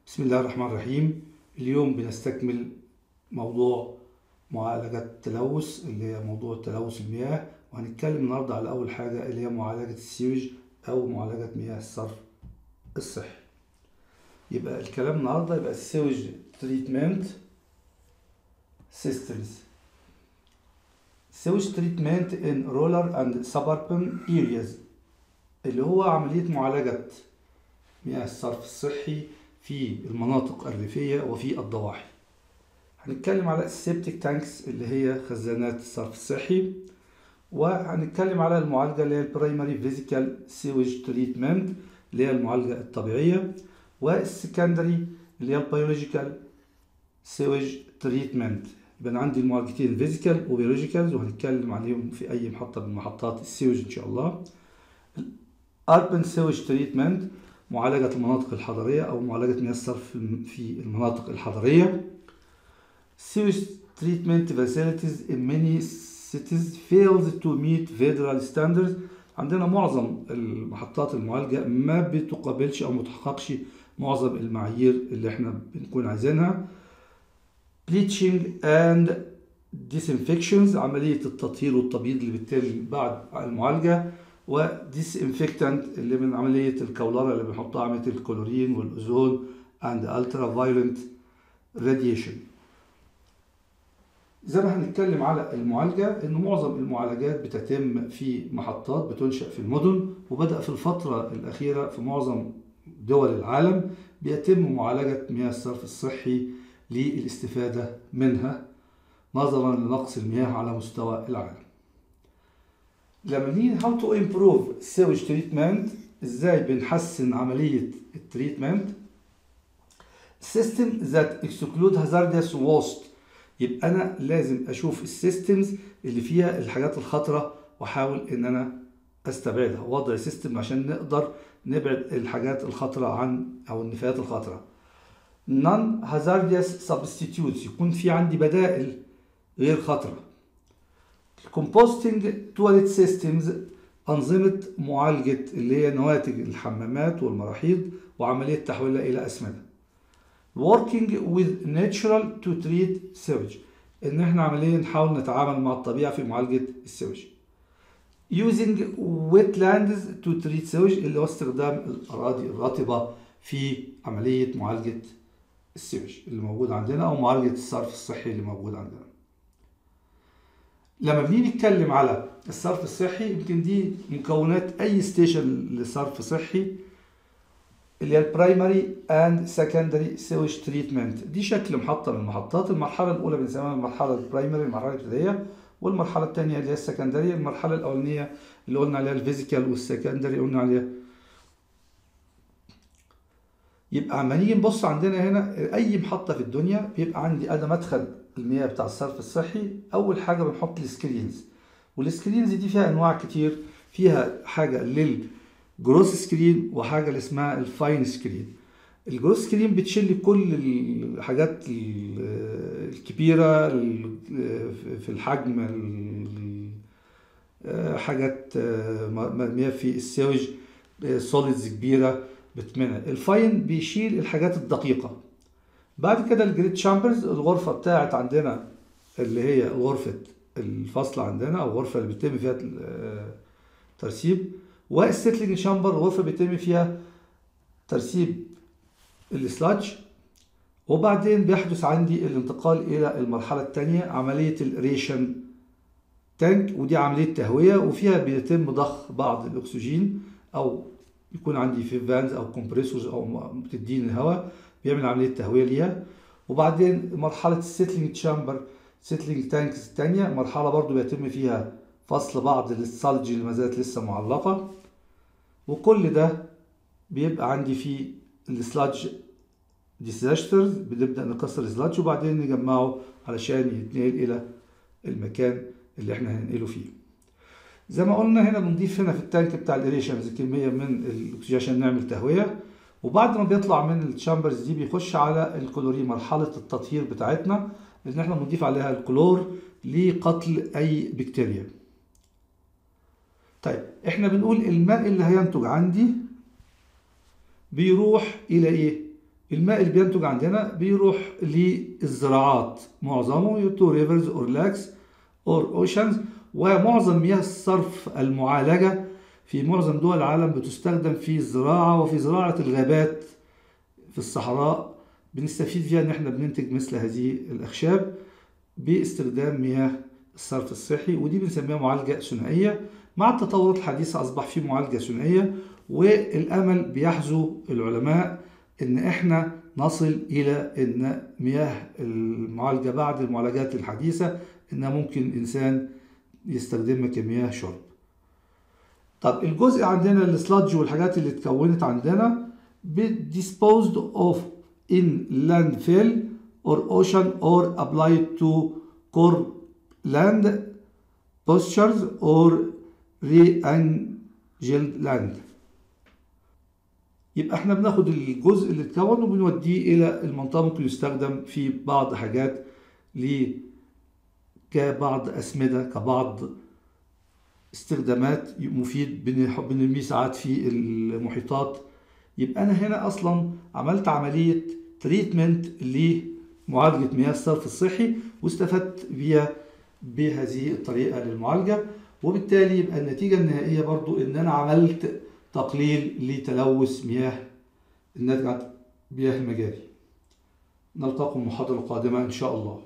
بسم الله الرحمن الرحيم اليوم بنستكمل موضوع معالجة التلوث اللي هي موضوع تلوث المياه وهنتكلم النهاردة على أول حاجة اللي هي معالجة السيوج أو معالجة مياه الصرف الصحي يبقى الكلام النهاردة يبقى السيوج تريتمنت systems sewage treatment in rural and suburban areas اللي هو عملية معالجة مياه الصرف الصحي في المناطق الريفية وفي الضواحي هنتكلم على السيبتيك تانكس اللي هي خزانات الصرف الصحي وهنتكلم على المعالجة اللي هي البرايمري فيزيكال سيوج تريتمنت اللي هي المعالجة الطبيعية والسكندري اللي هي البيولوجيكال سيوج تريتمنت يبقى أنا عندي المعالجتين الفيزيكال وبيولوجيكال وهنتكلم عليهم في أي محطة من محطات السيوج إن شاء الله urban sewage treatment معالجة المناطق الحضرية أو معالجة مياه الصرف في المناطق الحضرية sewage treatment facilities in many cities fails to meet federal standards عندنا معظم المحطات المعالجة ما بتقابلش أو متحققش معظم المعايير اللي احنا بنكون عايزينها bleaching and disinfections عملية التطهير والتبييض اللي بتتم بعد المعالجة وديسانفكتنت اللي من عملية الكولرة اللي بنحطها عملية الكلورين والأوزون and ultraviolet radiation زي ما هنتكلم على المعالجة إن معظم المعالجات بتتم في محطات بتنشأ في المدن وبدأ في الفترة الأخيرة في معظم دول العالم بيتم معالجة مياه الصرف الصحي للاستفادة منها نظرا لنقص المياه على مستوى العالم لما نيجي how to improve sewage treatment ازاي بنحسن عملية التريتمنت system that exclude hazardous waste يبقى انا لازم اشوف السيستمز اللي فيها الحاجات الخطرة واحاول ان انا استبعدها وضع سيستم عشان نقدر نبعد الحاجات الخطرة عن او النفايات الخطرة non hazardous substitutes يكون في عندي بدائل غير خطره الكومبوستنج تواليت سيستمز أنظمة معالجة اللي هي نواتج الحمامات والمراحيض وعملية تحويلها إلى أسمدة. working with natural to treat sewage إن إحنا عمليا نحاول نتعامل مع الطبيعة في معالجة السوج. using wetlands to treat sewage اللي هو استخدام الأراضي الرطبة في عملية معالجة السوج اللي موجود عندنا أو معالجة الصرف الصحي اللي موجود عندنا. لما بنيجي نتكلم على الصرف الصحي يمكن دي مكونات اي ستيشن لصرف صحي اللي هي البرايمري اند سكندري سيوج تريتمنت دي شكل محطه من المحطات المرحله الاولى بنسميها المرحله البرايمري المرحله الابتدائيه والمرحله الثانيه اللي هي السكندري المرحله الاولانيه اللي قلنا عليها الفيزيكال والسكندري قلنا عليها يبقى عما نيجي نبص عندنا هنا اي محطه في الدنيا بيبقى عندي انا مدخل المياه بتاع الصرف الصحي اول حاجه بنحط السكرينز والسكرينز دي فيها انواع كتير فيها حاجه للجروس سكرين وحاجه اللي اسمها الفاين سكرين الجروس سكرين بتشيل كل الحاجات الكبيره في الحجم حاجات مرميه في السوج سوليدز كبيره بتمنع الفاين بيشيل الحاجات الدقيقه بعد كده الجريد شامبرز الغرفة بتاعت عندنا اللي هي غرفة الفصل عندنا أو الغرفة اللي بيتم فيها ترسيب والسيتلينج شامبر غرفة بيتم فيها ترسيب السلاج وبعدين بيحدث عندي الانتقال إلى المرحلة الثانية عملية الريشن تانك ودي عملية تهوية وفيها بيتم ضخ بعض الأكسجين أو يكون عندي في فانز أو كومبريسورز أو بتديني الهواء بيعمل عمليه تهويه ليها وبعدين مرحله السيتلينج تشامبر سيتلينج تانكس الثانيه مرحله برضو بيتم فيها فصل بعض الثلج اللي ما زالت لسه معلقه وكل ده بيبقى عندي فيه السلاج ديساشترز بنبدا نكسر السلاج وبعدين نجمعه علشان يتنقل الى المكان اللي احنا هننقله فيه زي ما قلنا هنا بنضيف هنا في التانك بتاع الاريشنز كميه من الاكسجين عشان نعمل تهويه وبعد ما بيطلع من الشامبرز دي بيخش على الكلورين مرحلة التطهير بتاعتنا اللي احنا بنضيف عليها الكلور لقتل أي بكتيريا. طيب احنا بنقول الماء اللي هينتج عندي بيروح إلى إيه؟ الماء اللي بينتج عندنا بيروح للزراعات معظمه تو ريفرز اور لاكس اور اوشنز ومعظم مياه الصرف المعالجة في معظم دول العالم بتستخدم في الزراعة وفي زراعة الغابات في الصحراء بنستفيد فيها ان احنا بننتج مثل هذه الاخشاب باستخدام مياه الصرف الصحي ودي بنسميها معالجة ثنائية مع التطورات الحديثة أصبح في معالجة ثنائية والأمل بيحزو العلماء إن إحنا نصل إلى إن مياه المعالجة بعد المعالجات الحديثة إنها ممكن الإنسان يستخدمها كمياه شرب. طب الجزء عندنا السلادج والحاجات اللي اتكونت عندنا disposed of in landfill or ocean or applied to core land postures or re-angled land يبقى احنا بناخد الجزء اللي اتكون وبنوديه الى المنطقه ممكن يستخدم في بعض حاجات ل كبعض اسمده كبعض استخدامات مفيد بنرميه ساعات في المحيطات يبقى انا هنا اصلا عملت عمليه تريتمنت لمعالجه مياه الصرف الصحي واستفدت بيها بهذه الطريقه للمعالجه وبالتالي يبقى النتيجه النهائيه برضو ان انا عملت تقليل لتلوث مياه الناتج عن مياه المجاري نلقاكم المحاضره القادمه ان شاء الله